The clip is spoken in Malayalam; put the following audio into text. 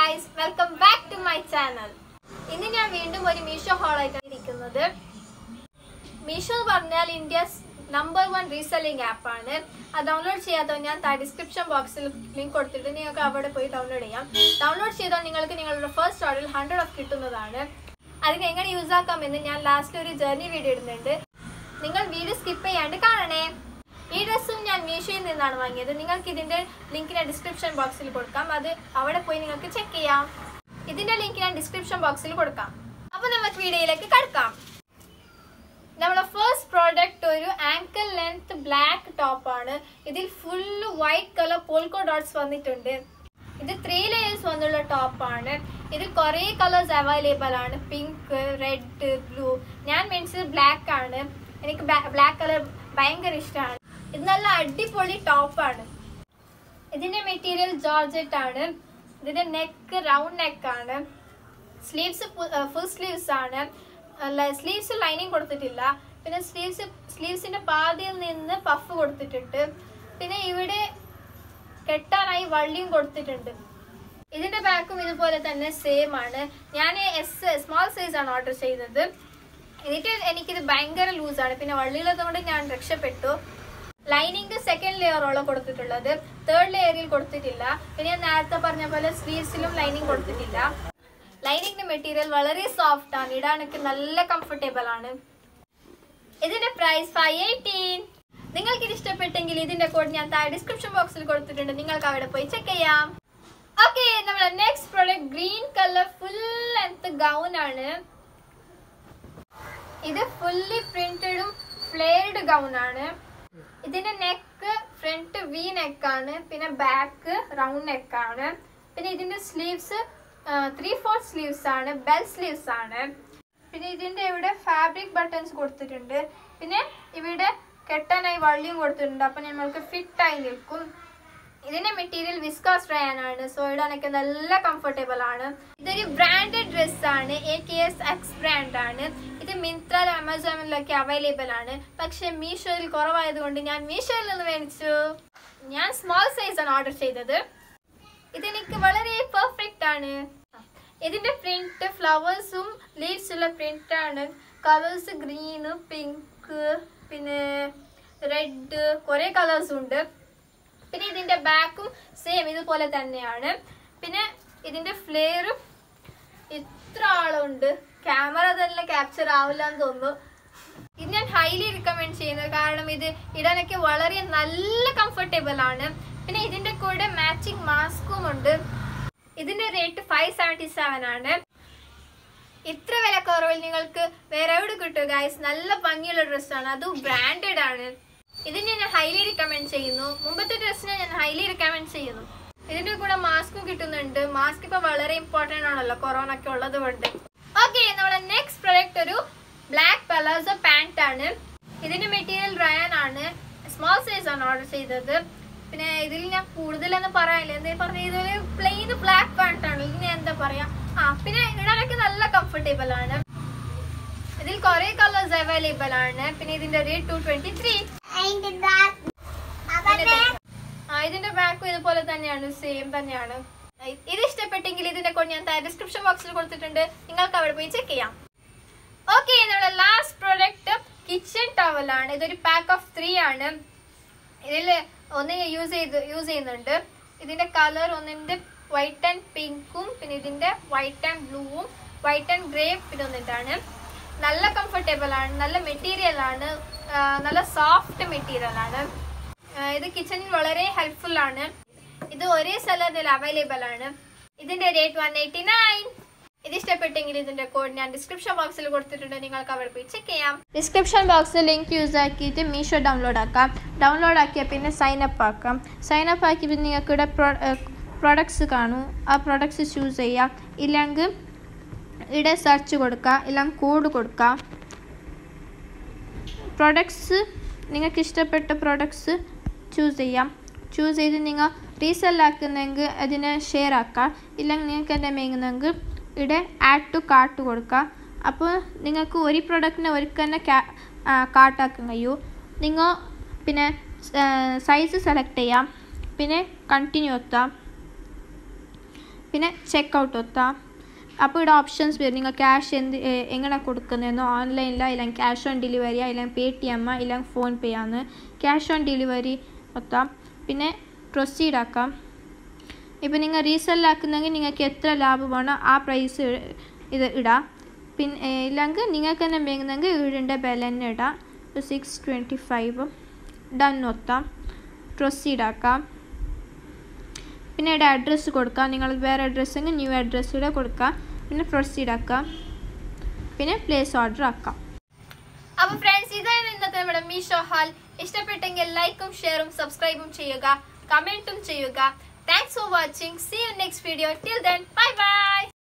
guys welcome back to my channel ഇന്ന് ഞാൻ വീണ്ടും ഒരു മീഷോ ഹോളായിട്ടാണ് ഇരിക്കുന്നത് മീഷോ എന്ന് പറഞ്ഞാൽ ഇന്ത്യസ് നമ്പർ വൺ റീസെല്ലിംഗ് ആപ്പാണ് അത് ഡൗൺലോഡ് ചെയ്യാത്തവർ ഞാൻ ഡിസ്ക്രിപ്ഷൻ ബോക്സിൽ ലിങ്ക് കൊടുത്തിട്ട് നിങ്ങൾക്ക് അവിടെ പോയി ഡൗൺലോഡ് ചെയ്യാം ഡൗൺലോഡ് ചെയ്താൽ നിങ്ങൾക്ക് നിങ്ങളുടെ ഫസ്റ്റ് ഓർഡറിൽ ഹൺഡ്രഡ് ഓഫ് കിട്ടുന്നതാണ് അതിന് എങ്ങനെ യൂസ് ആക്കാമെന്ന് ഞാൻ ലാസ്റ്റ് ഒരു ജേർണി വീഡിയോ ഇടുന്നുണ്ട് നിങ്ങൾ വീഡിയോ സ്കിപ്പ് ചെയ്യാണ്ട് കാണണേ ഈ ഡ്രസ്സും ഞാൻ മീഷോയിൽ നിന്നാണ് വാങ്ങിയത് നിങ്ങൾക്ക് ഇതിന്റെ ലിങ്ക് ഞാൻ ഡിസ്ക്രിപ്ഷൻ ബോക്സിൽ കൊടുക്കാം അത് അവിടെ പോയി നിങ്ങൾക്ക് ചെക്ക് ചെയ്യാം ഇതിന്റെ ലിങ്ക് ഞാൻ ഡിസ്ക്രിപ്ഷൻ ബോക്സിൽ കൊടുക്കാം അപ്പൊ നമുക്ക് വീഡിയോയിലേക്ക് കടക്കാം നമ്മളെ ഫസ്റ്റ് പ്രോഡക്റ്റ് ഒരു ആങ്കിൾ ലെങ്ത് ബ്ലാക്ക് ടോപ്പ് ആണ് ഇതിൽ full white colour polka dots വന്നിട്ടുണ്ട് ഇത് ത്രീ ലെയേഴ്സ് വന്നുള്ള ടോപ്പാണ് ഇതിൽ കുറേ കളേഴ്സ് അവൈലബിൾ ആണ് പിങ്ക് റെഡ് ബ്ലൂ ഞാൻ മേടിച്ചത് ബ്ലാക്ക് ആണ് എനിക്ക് ബ്ലാക്ക് കളർ ഭയങ്കര ഇഷ്ടമാണ് ഇത് നല്ല അടിപൊളി ടോപ്പാണ് ഇതിന്റെ മെറ്റീരിയൽ ജോർജറ്റ് ആണ് ഇതിന്റെ നെക്ക് റൗണ്ട് നെക്ക് ആണ് സ്ലീവ്സ് ഫുൾ സ്ലീവ്സ് ആണ് സ്ലീവ്സ് ലൈനിങ് കൊടുത്തിട്ടില്ല പിന്നെ സ്ലീവ്സ് സ്ലീവ്സിന്റെ പാതിയിൽ നിന്ന് പഫ് കൊടുത്തിട്ടുണ്ട് പിന്നെ ഇവിടെ കെട്ടാനായി വള്ളിയും കൊടുത്തിട്ടുണ്ട് ഇതിന്റെ ബാക്കും ഇതുപോലെ തന്നെ സെയിം ആണ് ഞാൻ എസ് സ്മോൾ സൈസ് ആണ് ഓർഡർ ചെയ്തത് എന്നിട്ട് എനിക്കിത് ഭയങ്കര ലൂസാണ് പിന്നെ വള്ളിയുള്ളത് കൊണ്ട് ഞാൻ രക്ഷപ്പെട്ടു ലൈനിങ് സെക്കൻഡ് ലെയറോളം കൊടുത്തിട്ടുള്ളത് തേർഡ് ലെയറിൽ കൊടുത്തിട്ടില്ല പിന്നെ ഞാൻ നേരത്തെ പറഞ്ഞ പോലെ സ്ലീവ്സിലും ലൈനിങ് കൊടുത്തിട്ടില്ല ലൈനിങ്ങിന്റെ മെറ്റീരിയൽ വളരെ സോഫ്റ്റ് ആണ് ഇടാനൊക്കെ നല്ല കംഫർട്ടബിൾ ആണ് ഇതിന്റെ പ്രൈസ് ഫൈവ് എയ്റ്റീൻ നിങ്ങൾക്ക് ഇത് ഇഷ്ടപ്പെട്ടെങ്കിൽ ഇതിന്റെ കോഡ് ഞാൻ താഴെ ഡിസ്ക്രിപ്ഷൻ ബോക്സിൽ കൊടുത്തിട്ടുണ്ട് നിങ്ങൾക്ക് അവിടെ പോയി ചെക്ക് ചെയ്യാം ഓക്കെ നമ്മുടെ next product green colour full length gown ആണ് ഇത് ഫുള്ളി പ്രിന്റഡും ഫ്ലെയർഡ് ഗൗൺ ആണ് ഇതിന്റെ നെക്ക് ഫ്രണ്ട് വി നെക്ക് ആണ് പിന്നെ ബാക്ക് റൗണ്ട് നെക്ക് ആണ് പിന്നെ ഇതിന്റെ സ്ലീവ്സ് ത്രീ ഫോർ സ്ലീവ്സ് ആണ് ബെൽ സ്ലീവ്സ് ആണ് പിന്നെ ഇതിന്റെ ഇവിടെ ഫാബ്രിക് ബട്ടൺസ് കൊടുത്തിട്ടുണ്ട് പിന്നെ ഇവിടെ കെട്ടാനായി വള്ളിയും കൊടുത്തിട്ടുണ്ട് അപ്പൊ നമ്മൾക്ക് ഫിറ്റ് ആയി നിൽക്കും ഇതിന്റെ മെറ്റീരിയൽ വിസ്കാസ് റയാൻ ആണ് സോ ഇടാനൊക്കെ നല്ല കംഫർട്ടബിൾ ആണ് ഇതൊരു ബ്രാൻഡഡ് ഡ്രസ് ആണ് A K S X brand ആണ് ഇത് മിന്ത്ര ആമസോണിലൊക്കെ അവൈലബിൾ ആണ് പക്ഷെ മീഷോയിൽ കുറവായതുകൊണ്ട് ഞാൻ മീഷോയിൽ നിന്ന് മേടിച്ചു ഞാൻ സ്മോൾ സൈസ് ആണ് ഓർഡർ ചെയ്തത് ഇതെനിക്ക് വളരെ പെർഫെക്റ്റ് ആണ് ഇതിന്റെ പ്രിന്റ് ഫ്ലവേഴ്സും ലീവ്സ് ഉള്ള പ്രിന്റ് ആണ് കളേഴ്സ് ഗ്രീന് പിങ്ക് പിന്നെ റെഡ് കുറെ കളേഴ്സ് ഉണ്ട് പിന്നെ ഇതിന്റെ ബാക്കും സെയിം ഇതുപോലെ തന്നെയാണ് പിന്നെ ഇതിന്റെ ഫ്ലെയറും ഇത്ര ആളുണ്ട് ക്യാമറ തന്നെ ക്യാപ്ചർ ആവില്ല എന്ന് തോന്നുന്നു ഇത് ഞാൻ ഹൈലി റിക്കമെൻഡ് ചെയ്യുന്നത് കാരണം ഇത് ഇടാനൊക്കെ വളരെ നല്ല കംഫർട്ടബിൾ ആണ് പിന്നെ ഇതിന്റെ കൂടെ മാച്ചിങ് മാസ്കും ഉണ്ട് ഇതിന്റെ റേറ്റ് ഫൈവ് സെവൻറ്റി സെവൻ ആണ് ഇത്ര വില കുറവിൽ നിങ്ങൾക്ക് വേറെ എവിടെ കിട്ടും ഗൈസ് നല്ല ഭംഗിയുള്ള ഡ്രസ്സാണ് അതും ബ്രാൻഡഡ് ആണ് ഇതിനെ ഞാൻ ഹൈലി റിക്കമെൻഡ് ചെയ്യുന്നു മുമ്പത്തെ ഡ്രസ്സിനെ ഞാൻ ഹൈലി റിക്കമെൻഡ് ചെയ്യുന്നു ഇതിന്റെ കൂടെ മാസ്കും കിട്ടുന്നുണ്ട് മാസ്ക് ഇപ്പൊ വളരെ ഇമ്പോർട്ടന്റ് ആണല്ലോ കൊറോണ ഒക്കെ ഉള്ളത് കൊണ്ട് ഓക്കെ നമ്മുടെ നെക്സ്റ്റ് പ്രൊഡക്റ്റ് ഒരു ബ്ലാക്ക് പലാസോ പാന്റ് ആണ് ഇതിന്റെ മെറ്റീരിയൽ റയാൻ ആണ് സ്മോൾ സൈസ് ആണ് ഓർഡർ ചെയ്തത് പിന്നെ ഇതിൽ ഞാൻ കൂടുതലൊന്നും പറയാനില്ല എന്താ പറഞ്ഞ ഇതൊരു പ്ലെയിൻ ബ്ലാക്ക് പാന്റ് ആണ് ഇതിന് എന്താ പറയാ ആ പിന്നെ ഇടാനൊക്കെ നല്ല കംഫർട്ടബിൾ ആണ് ഇതിൽ കുറെ കളേഴ്സ് അവൈലബിൾ ആണ് പിന്നെ ഇതിന്റെ റേറ്റ് ടു ട്വന്റി ത്രീ ആ ഇതിന്റെ ബാക്കും ഇതുപോലെ തന്നെയാണ് സെയിം തന്നെയാണ് ഇത് ഇഷ്ടപ്പെട്ടെങ്കിൽ ഇതിന്റെ കോഡ് ഞാൻ ഡിസ്ക്രിപ്ഷൻ ബോക്സിൽ കൊടുത്തിട്ടുണ്ട് നിങ്ങൾക്ക് അവിടെ പോയി ചെക്ക് ചെയ്യാം ഓക്കെ നമ്മുടെ ലാസ്റ്റ് പ്രോഡക്റ്റ് കിച്ചൺ ടവൽ ആണ് ഇതൊരു പാക്ക് ഓഫ് ത്രീ ആണ് ഇതിൽ ഒന്ന് യൂസ് ചെയ്ത് യൂസ് ചെയ്യുന്നുണ്ട് ഇതിന്റെ കളർ ഒന്നിന്റെ വൈറ്റ് ആൻഡ് പിങ്കും പിന്നെ ഇതിന്റെ വൈറ്റ് ആൻഡ് ബ്ലൂവും വൈറ്റ് ആൻഡ് ഗ്രേ പിന്നെ ഒന്നിട്ടാണ് നല്ല കംഫർട്ടബിൾ ആണ് നല്ല മെറ്റീരിയൽ ആണ് ആ, നല്ല സോഫ്റ്റ് മെറ്റീരിയൽ ആണ് ആ, ഇത് കിച്ചണിൽ വളരെ ഹെൽപ്ഫുൾ ആണ് ഇത് ഒരേ സ്ഥലത്തിൽ അവൈലബിൾ ആണ് ഇതിന്റെ റേറ്റ് വൺ എയ്റ്റി നയൻ ഇത് ഇഷ്ടപ്പെട്ടെങ്കിൽ ഇതിന്റെ കോഡ് ഞാൻ ഡിസ്ക്രിപ്ഷൻ ബോക്സിൽ കൊടുത്തിട്ടുണ്ട് നിങ്ങൾക്ക് അവിടെ പോയി ചെക്ക് ചെയ്യാം ഡിസ്ക്രിപ്ഷൻ ബോക്സിൽ ലിങ്ക് യൂസ് ആക്കിയിട്ട് മീഷോ ഡൗൺലോഡ് ആക്കാം ഡൗൺലോഡ് ആക്കിയ പിന്നെ സൈൻ അപ്പ് ആക്കാം സൈൻ അപ്പ് ആക്കി പിന്നെ നിങ്ങൾക്ക് ഇവിടെ പ്രോഡക്ട്സ് കാണും ആ പ്രോഡക്ട്സ് ചൂസ് ചെയ്യാം ഇല്ലെങ്കിൽ ഇവിടെ സെർച്ച് കൊടുക്കുക ഇല്ലെങ്കിൽ കോഡ് കൊടുക്കുക പ്രോഡക്ട്സ് നിങ്ങൾക്ക് ഇഷ്ടപ്പെട്ട പ്രോഡക്ട്സ് ചൂസ് ചെയ്യാം ചൂസ് ചെയ്ത് നിങ്ങൾ റീസെല്ലാക്കുന്നെങ്കിൽ അതിനെ ഷെയർ ആക്കാം ഇല്ലെങ്കിൽ നിങ്ങൾക്ക് എൻ്റെ മേങ്ങുന്നെങ്കിൽ ഇവിടെ ആഡ് ടു കാർട്ട് കൊടുക്കുക അപ്പോൾ നിങ്ങൾക്ക് ഒരു പ്രൊഡക്റ്റിനെ ഒരിക്കൽ തന്നെ കാർട്ടാക്കാൻ കഴിയും നിങ്ങൾ പിന്നെ സൈസ് സെലക്ട് ചെയ്യാം പിന്നെ കണ്ടിന്യൂ എത്താം പിന്നെ ചെക്ക് ഔട്ട് ഒത്താം അപ്പോൾ ഇവിടെ ഓപ്ഷൻസ് വരും നിങ്ങൾ ക്യാഷ് എന്ത് എ- എങ്ങനെ കൊടുക്കുന്നതെന്നോ ഓൺലൈനിലോ ഇല്ലെങ്കിൽ ക്യാഷ് ഓൺ ഡെലിവറി ഇല്ലെങ്കിൽ പേ ടി എമ്മ ഇല്ലെങ്കിൽ ഫോൺ പേ ആണ് ക്യാഷ് ഓൺ ഡെലിവറി ഒത്താം പിന്നെ പ്രൊസീഡ് ആക്കാം ഇപ്പം നിങ്ങൾ റീസെല്ലാക്കുന്നെങ്കിൽ നിങ്ങൾക്ക് എത്ര ലാഭം വേണോ ആ പ്രൈസ് ഇത് ഇടാം പിന്നെ ഇല്ലെങ്കിൽ നിങ്ങൾക്ക് തന്നെ വേണമെങ്കിൽ വീടിൻ്റെ വില തന്നെ ഇടാം ഇപ്പോൾ സിക്സ് ട്വൻറ്റി ഫൈവ് ഡൺ ഒത്താം പ്രൊസീഡ് ആക്കാം പിന്നെ ഇവിടെ അഡ്രസ്സ് കൊടുക്കാം നിങ്ങൾ വേറെ അഡ്രസ്സെങ്കിൽ ന്യൂ അഡ്രസ്സ് ഇവിടെ കൊടുക്കാം പിന്നെ പ്രൊസീഡ് ആക്കാം പിന്നെ പ്ലേസ് ഓർഡർ ആക്കാം അപ്പൊ ഫ്രണ്ട്സ് ഇതാണ് ഇന്നത്തെ നമ്മുടെ മീഷോ ഹാൾ ഇഷ്ടപ്പെട്ടെങ്കിൽ ലൈക്കും ഷെയറും സബ്സ്ക്രൈബും ചെയ്യുക കമന്റും ചെയ്യുക thanks for watching see you next video till then bye by